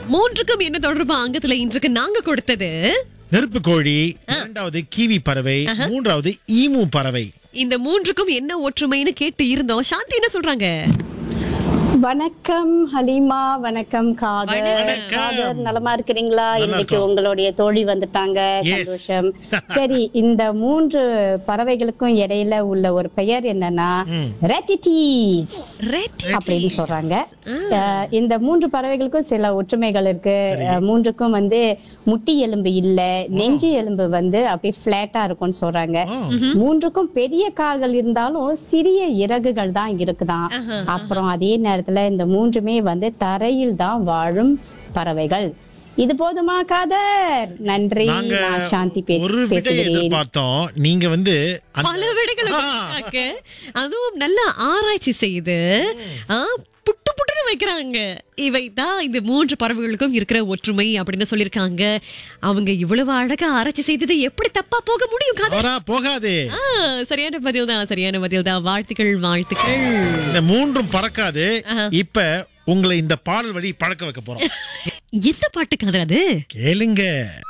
மூன்றுக்கும் என்ன தொடர்பு அங்கத்துல இன்றைக்கு நாங்க கொடுத்தது நெருப்பு கோழி இரண்டாவது கீவி பறவை மூன்றாவது ஈமு பறவை இந்த மூன்றுக்கும் என்ன ஒற்றுமைன்னு கேட்டு இருந்தோம் சாந்தி என்ன சொல்றாங்க வணக்கம் ஹலீமா வணக்கம் காதர் வணக்கம். காதர் நலமா இருக்கிறீங்களா நல்லா இன்னைக்கு இருக்கோம். உங்களுடைய தோழி வந்துட்டாங்க Yes. சந்தோஷம் சரி இந்த மூன்று பறவைகளுக்கும் இடையில உள்ள ஒரு பெயர் என்னன்னா ரெட்டிட்டீஸ் ரெட் அப்படின்னு சொல்றாங்க அஹ், இந்த மூன்று பறவைகளுக்கும் சில ஒற்றுமைகள் இருக்கு அஹ், மூன்றுக்கும் வந்து முட்டி எலும்பு இல்ல நெஞ்சு எலும்பு வந்து அப்படியே பிளாட்டா இருக்கும்னு சொல்றாங்க மூன்றுக்கும் பெரிய கால்கள் இருந்தாலும் சிறிய இறகுகள் தான் இருக்குதாம் அப்புறம் அதே நேரத்துல இந்த மூன்றுமே வந்து தரையில் தான் வாழும் பறவைகள் இது போதுமா காதர் நன்றி நாங்க நான் சாந்தி பேச- ஒரு விடை பேசுகிறேன் எதிர்பார்த்தோம் நீங்க வந்து அந்த- பல விடைகளை ஆ. கொடுத்தாங்க. அதுவும் நல்ல ஆராய்ச்சி செய்து ஆ, புட்டு புட்டுன்னு வைக்கிறாங்க இவை தான் இந்த மூன்று பறவைகளுக்கும் இருக்கிற ஒற்றுமை அப்படின்னு சொல்லியிருக்காங்க அவங்க இவ்வளவு அழகா ஆராய்ச்சி செய்தது எப்படி தப்பா போக முடியும் கதை வரா போகாதே ஆ, சரியான பதில் தான் சரியான பதில் தான் வாழ்த்துக்கள் வாழ்த்துக்கள் இந்த மூன்றும் பறக்காது இப்ப உங்களை இந்த பாடல் வழி பழக்க வைக்க போறோம் எந்த பாட்டு கதை அது கேளுங்க